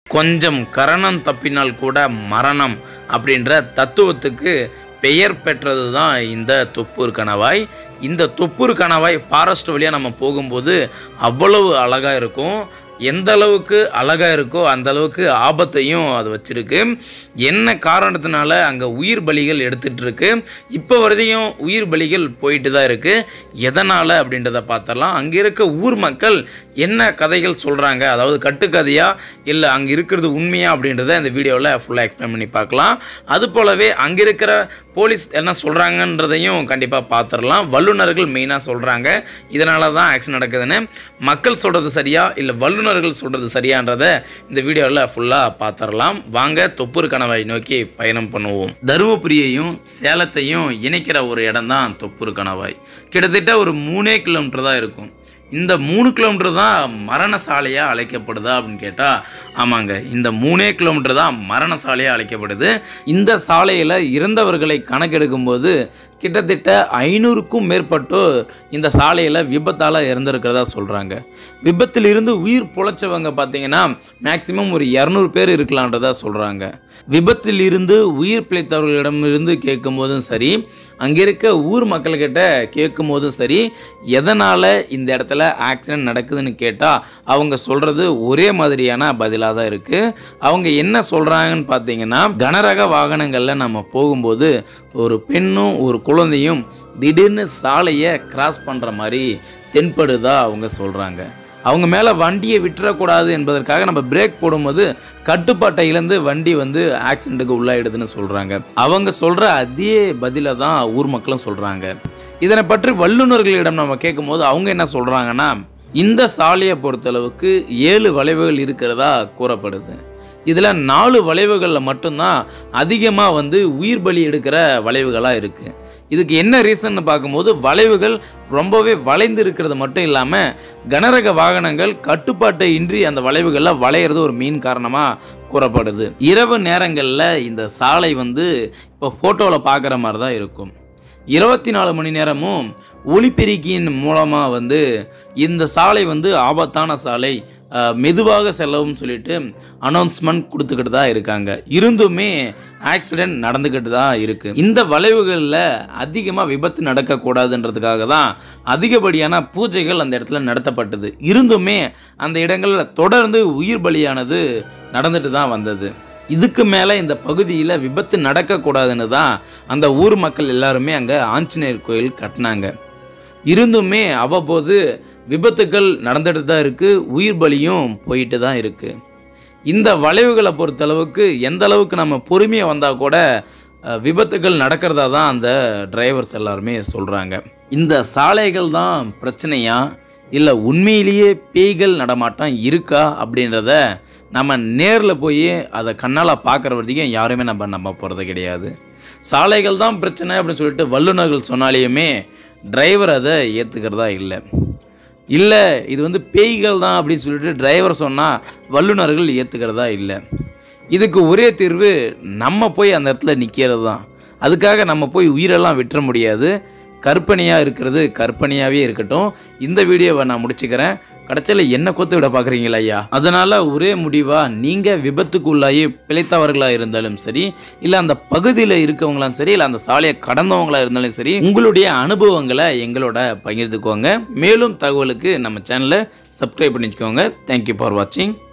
கொஞ்சம் கரணம் தப்பினால் கூட மரணம் அப்படின்ற தத்துவத்துக்கு பெயர் பெற்றது தான் இந்த தொப்பூர் கணவாய் இந்த தொப்பூர் கணவாய் ஃபாரஸ்ட் வழியாக நம்ம போகும்போது அவ்வளவு அழகாக இருக்கும் எந்த அளவுக்கு அழகாக இருக்கோ அந்த அளவுக்கு ஆபத்தையும் அது வச்சிருக்கு என்ன காரணத்தினால அங்கே உயிர் பலிகள் எடுத்துட்டு இருக்கு இப்போ வரையும் உயிர் பலிகள் போயிட்டு தான் இருக்கு எதனால் அப்படின்றத பார்த்துடலாம் அங்கே இருக்க ஊர் மக்கள் என்ன கதைகள் சொல்கிறாங்க அதாவது கட்டுக்கதையா இல்லை அங்கே இருக்கிறது உண்மையா அப்படின்றத இந்த வீடியோவில் ஃபுல்லாக எக்ஸ்பிளைன் பண்ணி பார்க்கலாம் அது போலவே அங்கே இருக்கிற போலீஸ் என்ன சொல்கிறாங்கன்றதையும் கண்டிப்பாக பார்த்துடலாம் வல்லுநர்கள் மெயினாக சொல்கிறாங்க இதனால தான் ஆக்ஷன் நடக்குதுன்னு மக்கள் சொல்கிறது சரியா இல்லை வல்லுநர்கள் சொல்கிறது சரியான்றத இந்த வீடியோவில் ஃபுல்லாக பார்த்துடலாம் வாங்க தொப்பூர் கணவாய் நோக்கி பயணம் பண்ணுவோம் தருமபுரியையும் சேலத்தையும் இணைக்கிற ஒரு இடம் தான் தொப்பூர் கணவாய் கிட்டத்தட்ட ஒரு மூணே கிலோமீட்டர் தான் இருக்கும் இந்த மூணு கிலோமீட்டர் தான் மரண சாலையாக அழைக்கப்படுதா அப்படின்னு கேட்டால் ஆமாங்க இந்த மூணே கிலோமீட்டர் தான் மரண சாலையாக அழைக்கப்படுது இந்த சாலையில் இறந்தவர்களை கணக்கெடுக்கும்போது கிட்டத்தட்ட ஐநூறுக்கும் மேற்பட்டோர் இந்த சாலையில் விபத்தால் இறந்துருக்கிறதா சொல்கிறாங்க விபத்தில் இருந்து உயிர் பொழைச்சவங்க பார்த்தீங்கன்னா மேக்சிமம் ஒரு இரநூறு பேர் இருக்கலான்றதா சொல்கிறாங்க விபத்தில் இருந்து உயிர் பிழைத்தவர்களிடமிருந்து கேட்கும்போதும் சரி அங்கே இருக்க ஊர் மக்கள்கிட்ட கேட்கும்போதும் சரி எதனால் இந்த இடத்துல ஆக்சிடென்ட் நடக்குதுன்னு கேட்டால் அவங்க சொல்கிறது ஒரே மாதிரியான பதிலாக தான் இருக்குது அவங்க என்ன சொல்கிறாங்கன்னு பார்த்தீங்கன்னா கனரக வாகனங்களில் நம்ம போகும்போது ஒரு பெண்ணும் ஒரு குழந்தையும் திடீர்னு சாலையை கிராஸ் பண்ணுற மாதிரி தென்படுதா அவங்க சொல்கிறாங்க அவங்க மேலே வண்டியை விட்டுறக்கூடாது என்பதற்காக நம்ம பிரேக் போடும்போது கட்டுப்பாட்டை இழந்து வண்டி வந்து ஆக்சிடென்ட்டுக்கு உள்ளாயிடுதுன்னு சொல்கிறாங்க அவங்க சொல்கிற அதே பதிலை தான் ஊர் மக்களும் சொல்கிறாங்க இதனை பற்றி வல்லுநர்களிடம் நம்ம கேட்கும்போது அவங்க என்ன சொல்கிறாங்கன்னா இந்த சாலையை பொறுத்தளவுக்கு ஏழு வளைவுகள் இருக்கிறதா கூறப்படுது இதில் நாலு வளைவுகளில் மட்டும்தான் அதிகமாக வந்து உயிர் பலி எடுக்கிற வளைவுகளாக இருக்குது இதுக்கு என்ன ரீசன்னு பார்க்கும்போது வளைவுகள் ரொம்பவே வளைந்து இருக்கிறது மட்டும் இல்லாமல் கனரக வாகனங்கள் கட்டுப்பாட்டை இன்றி அந்த வளைவுகளில் வளையிறது ஒரு மெயின் காரணமாக கூறப்படுது இரவு நேரங்களில் இந்த சாலை வந்து இப்போ ஃபோட்டோவில் பார்க்குற மாதிரி தான் இருக்கும் இருபத்தி நாலு மணி நேரமும் ஒளிபெருக்கியின் மூலமாக வந்து இந்த சாலை வந்து ஆபத்தான சாலை அஹ், மெதுவாக செல்லவும் சொல்லிட்டு அனௌன்ஸ்மெண்ட் கொடுத்துக்கிட்டு தான் இருக்காங்க இருந்துமே ஆக்சிடென்ட் நடந்துக்கிட்டு தான் இருக்குது இந்த வளைவுகளில் அதிகமாக விபத்து நடக்கக்கூடாதுன்றதுக்காக தான் அதிகப்படியான பூஜைகள் அந்த இடத்துல நடத்தப்பட்டது இருந்துமே அந்த இடங்களில் தொடர்ந்து உயிர் பலியானது நடந்துட்டு தான் வந்தது இதுக்கு மேலே இந்த பகுதியில் விபத்து நடக்கக்கூடாதுன்னு தான் அந்த ஊர் மக்கள் எல்லாருமே அங்கே ஆஞ்சநேயர் கோயில் கட்டினாங்க இருந்துமே அவ்வப்போது விபத்துக்கள் நடந்துட்டு தான் இருக்குது உயிர் பலியும் போயிட்டு தான் இருக்குது இந்த வளைவுகளை பொறுத்தளவுக்கு எந்த அளவுக்கு நம்ம பொறுமையாக வந்தால் கூட அஹ், விபத்துகள் நடக்கிறதா தான் அந்த டிரைவர்ஸ் எல்லாருமே சொல்கிறாங்க இந்த சாலைகள் தான் பிரச்சனையா இல்லை உண்மையிலேயே பேய்கள் நடமாட்டம் இருக்கா அப்படின்றத நம்ம நேரில் போய் அதை கண்ணால் பார்க்குற வரைக்கும் யாருமே நம்ம நம்ப போகிறது கிடையாது சாலைகள் தான் பிரச்சனை அப்படின்னு சொல்லிட்டு வல்லுநர்கள் சொன்னாலேயுமே டிரைவர் அதை ஏற்றுக்கிறதா இல்லை இல்லை இது வந்து பேய்கள் தான் அப்படின்னு சொல்லிட்டு டிரைவர் சொன்னால் வல்லுநர்கள் ஏற்றுக்கிறதா இல்லை இதுக்கு ஒரே தீர்வு நம்ம போய் அந்த இடத்துல நிற்கிறது தான் அதுக்காக நம்ம போய் உயிரெல்லாம் விட்டுற முடியாது கற்பனையாக இருக்கிறது கற்பனையாகவே இருக்கட்டும் இந்த வீடியோவை நான் முடிச்சுக்கிறேன் கடைசியில் என்ன கொத்து விட பார்க்குறீங்களா ஐயா அதனால் ஒரே முடிவாக நீங்கள் விபத்துக்குள்ளாகி பிழைத்தவர்களாக இருந்தாலும் சரி இல்லை அந்த பகுதியில் இருக்கவங்களாம் சரி இல்லை அந்த சாலையை கடந்தவங்களா இருந்தாலும் சரி உங்களுடைய அனுபவங்களை எங்களோட பகிர்ந்துக்கோங்க மேலும் தகவலுக்கு நம்ம சேனலை சப்ஸ்கிரைப் பண்ணிக்கோங்க தேங்க்யூ ஃபார் வாட்சிங்